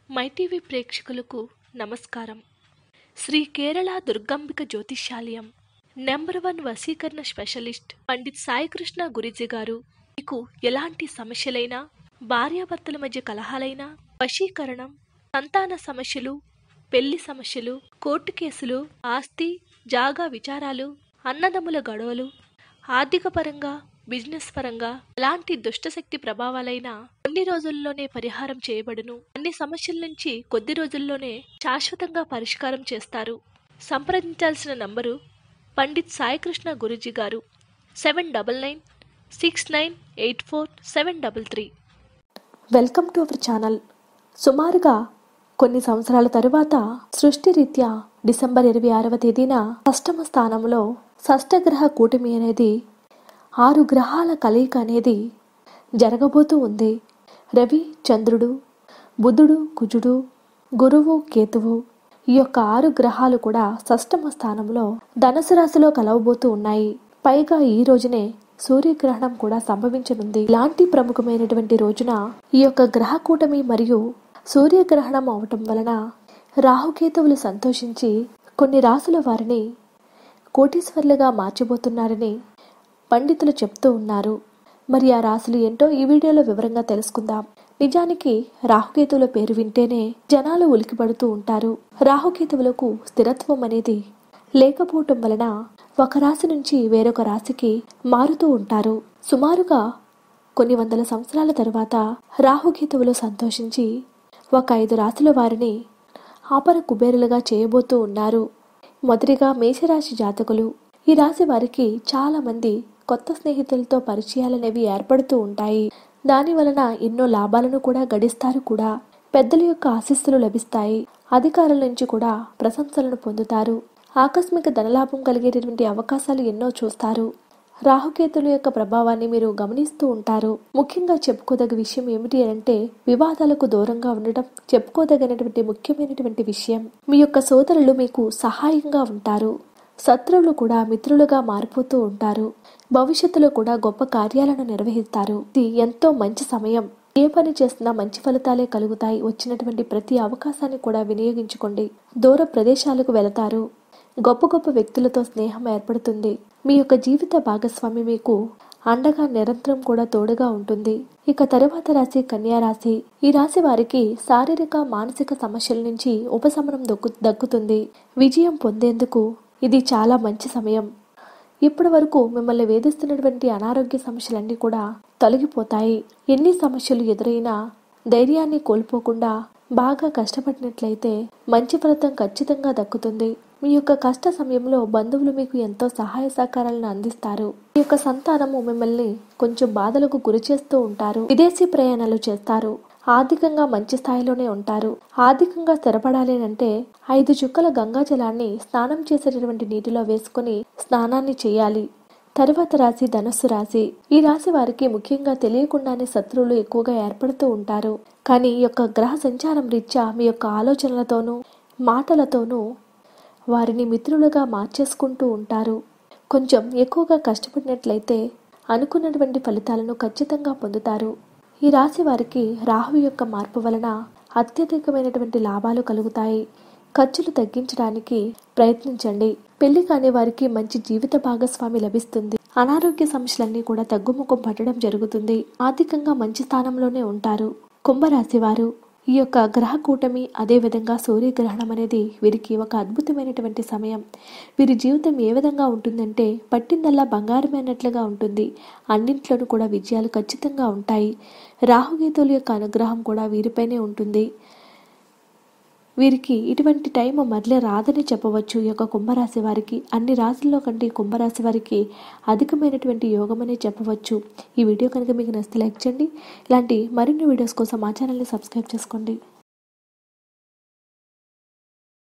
MyTV ప్రేక్షకులకు నమస్కారం Shri Kerala Durgambika Jyothishyalayam number one వశీకరణ స్పెషలిస్ట్ పండిత్ సాయికృష్ణ గురిజీ గారు మీకు ఎలాంటి సమస్యలైనా భార్యాభర్తల మధ్య కలహాలైనా వశీకరణం సంతాన సమస్యలు పెళ్లి సమస్యలు కోర్టు కేసులు ఆస్తి జాగా విచారాలు అన్నదమ్ముల గొడవలు ఆర్థిక పరంగా బిజినెస్ పరంగా ఎలాంటి దుష్టశక్తి ప్రభావాలైనా కొన్ని రోజుల్లోనే పరిహారం చేయబడును అన్ని సమస్యల నుంచి కొద్ది రోజుల్లోనే శాశ్వతంగా పరిష్కారం చేస్తారు సంప్రదించాల్సిన నంబరు పండిత్ సాయికృష్ణ గురుజీ గారు seven double nine six nine eight four seven double three welcome to our channel సుమారుగా కొన్ని సంవత్సరాల తరువాత సృష్టి రీత్యా డిసెంబర్ ఇరవై ఆరవ తేదీన అష్టమ స్థానంలో షష్టగ్రహ కూటమి అనేది ఆరు గ్రహాల కలయిక అనేది జరగబోతూ ఉంది రవి చంద్రుడు బుధుడు కుజుడు గురువు కేతువు ఈ యొక్క ఆరు గ్రహాలు కూడా షష్టమ స్థానంలో ధనుసు రాశిలో కలవబోతూ ఉన్నాయి పైగా ఈ రోజునే సూర్యగ్రహణం కూడా సంభవించనుంది ఇలాంటి ప్రముఖమైనటువంటి రోజున ఈ యొక్క గ్రహ కూటమి మరియు సూర్యగ్రహణం అవటం వలన రాహుకేతువులు సంతోషించి కొన్ని రాసుల వారిని కోటీశ్వర్లుగా మార్చబోతున్నారని పండితులు చెప్తూ ఉన్నారు మరి ఆ రాశులు ఏంటో ఈ వీడియోలో వివరంగా తెలుసుకుందాం నిజానికి రాహుకేతువుల పేరు వింటేనే జనాలు ఉలికిపడుతూ ఉంటారు రాహుకేతువులకు స్థిరత్వం అనేది లేకపోవటం వలన ఒక రాశి నుంచి వేరొక రాశికి మారుతూ ఉంటారు సుమారుగా కొన్ని వందల సంవత్సరాల తరువాత రాహుకేతువులు సంతోషించి ఒక ఐదు రాశుల వారిని ఆపర కుబేరులుగా చేయబోతూ ఉన్నారు మొదటిగా మేషరాశి జాతకులు ఈ రాశి వారికి చాలా మంది కొత్త స్నేహితులతో పరిచయాలనేవి ఏర్పడుతూ ఉంటాయి దాని వలన ఎన్నో లాభాలను కూడా గడిస్తారు కూడా పెద్దల యొక్క ఆశీస్సులు లభిస్తాయి అధికారుల నుంచి కూడా ప్రశంసలను పొందుతారు ఆకస్మిక ధనలాభం కలిగేటటువంటి అవకాశాలు ఎన్నో చూస్తారు రాహుకేతుల యొక్క ప్రభావాన్ని మీరు గమనిస్తూ ఉంటారు ముఖ్యంగా చెప్పుకోదగ్గ విషయం ఏమిటి అంటే వివాదాలకు దూరంగా ఉండటం చెప్పుకోదగినటువంటి ముఖ్యమైనటువంటి విషయం మీ యొక్క సోదరులు మీకు సహాయంగా ఉంటారు శత్రువులు కూడా మిత్రులుగా మారిపోతూ ఉంటారు భవిష్యత్తులో కూడా గొప్ప కార్యాలను నిర్వహిస్తారు ఇది ఎంతో మంచి సమయం ఏ పని చేసినా మంచి ఫలితాలే కలుగుతాయి వచ్చినటువంటి ప్రతి అవకాశాన్ని కూడా వినియోగించుకోండి దూర ప్రదేశాలకు వెళతారు గొప్ప గొప్ప వ్యక్తులతో స్నేహం ఏర్పడుతుంది మీ యొక్క జీవిత భాగస్వామి మీకు అండగా నిరంతరం కూడా తోడుగా ఉంటుంది ఇక తరువాత రాశి కన్యా రాశి ఈ రాశి వారికి శారీరక మానసిక సమస్యల నుంచి ఉపశమనం దక్కు దక్కుతుంది విజయం పొందేందుకు ఇది చాలా మంచి సమయం ఇప్పటి వరకు మిమ్మల్ని వేధిస్తున్నటువంటి అనారోగ్య సమస్యలన్నీ కూడా తొలగిపోతాయి ఎన్ని సమస్యలు ఎదురైనా ధైర్యాన్ని కోల్పోకుండా బాగా కష్టపడినట్లయితే మంచి ఫలితం ఖచ్చితంగా దక్కుతుంది మీ యొక్క కష్ట సమయంలో బంధువులు మీకు ఎంతో సహాయ సహకారాలను అందిస్తారు మీ యొక్క సంతానము మిమ్మల్ని కొంచెం బాధలకు గురి చేస్తూ ఉంటారు విదేశీ ప్రయాణాలు చేస్తారు ఆర్థికంగా మంచి స్థాయిలోనే ఉంటారు ఆర్థికంగా స్థిరపడాలి అంటే ఐదు చుక్కల గంగా జలాన్ని స్నానం చేసేటటువంటి నీటిలో వేసుకుని స్నానాన్ని చేయాలి తరువాత రాశి ధనస్సు రాశి ఈ రాశి వారికి ముఖ్యంగా తెలియకుండానే శత్రువులు ఎక్కువగా ఏర్పడుతూ ఉంటారు కానీ ఈ యొక్క గ్రహ సంచారం రీత్యా మీ యొక్క ఆలోచనలతోనూ మాటలతోనూ వారిని మిత్రులుగా మార్చేసుకుంటూ ఉంటారు కొంచెం ఎక్కువగా కష్టపడినట్లయితే అనుకున్నటువంటి ఫలితాలను ఖచ్చితంగా పొందుతారు ఈ రాశి వారికి రాహు యొక్క మార్పు వలన అత్యధికమైనటువంటి లాభాలు కలుగుతాయి ఖర్చులు తగ్గించడానికి ప్రయత్నించండి పెళ్లి కాని వారికి మంచి జీవిత భాగస్వామి లభిస్తుంది అనారోగ్య సమస్యలన్నీ కూడా తగ్గుముఖం పట్టడం జరుగుతుంది ఆర్థికంగా మంచి స్థానంలోనే ఉంటారు కుంభరాశి వారు ఈ యొక్క గ్రహ కూటమి అదేవిధంగా సూర్యగ్రహణం అనేది వీరికి ఒక అద్భుతమైనటువంటి సమయం వీరి జీవితం ఏ విధంగా ఉంటుందంటే పట్టిందల్లా బంగారమైనట్లుగా ఉంటుంది అన్నింట్లోనూ కూడా విజయాలు ఖచ్చితంగా ఉంటాయి రాహుగీతుల యొక్క అనుగ్రహం కూడా వీరిపైనే ఉంటుంది వీరికి ఇటువంటి టైం మరలే రాదని చెప్పవచ్చు ఈ యొక్క కుంభరాశి వారికి అన్ని రాశుల్లో కంటే కుంభరాశి వారికి అధికమైనటువంటి యోగమనే చెప్పవచ్చు ఈ వీడియో కనుక మీకు నచ్చితే లైక్ చేయండి ఇలాంటి మరిన్ని వీడియోస్ కోసం మా ఛానల్ని సబ్స్క్రైబ్ చేసుకోండి